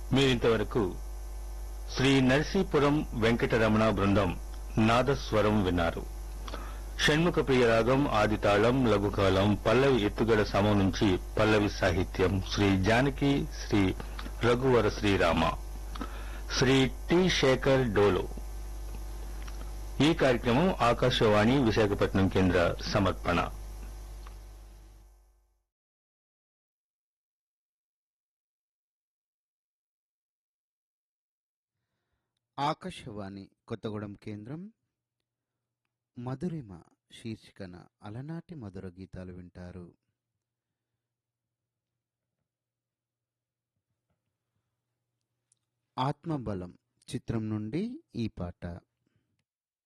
మీరింతవరకు శ్రీ నరసీపురం వెంకటరమణ బృందం నాదస్వరం విన్నారు షణ్ముఖ ప్రియ రాగం ఆదితాళం లఘుకాలం పల్లవి ఎత్తుగడ సమం నుంచి పల్లవి సాహిత్యం శ్రీ జానకి శ్రీ రఘువర శ్రీరామ శ్రీ టి శేఖర్ డోలో ఈ కార్యక్రమం ఆకాశవాణి విశాఖపట్నం కేంద్ర సమర్పణ ఆకాశవాణి కొత్తగూడెం కేంద్రం మధురిమ శీర్షికన అలనాటి మధుర గీతాలు వింటారు ఆత్మబలం చిత్రం నుండి ఈ పాట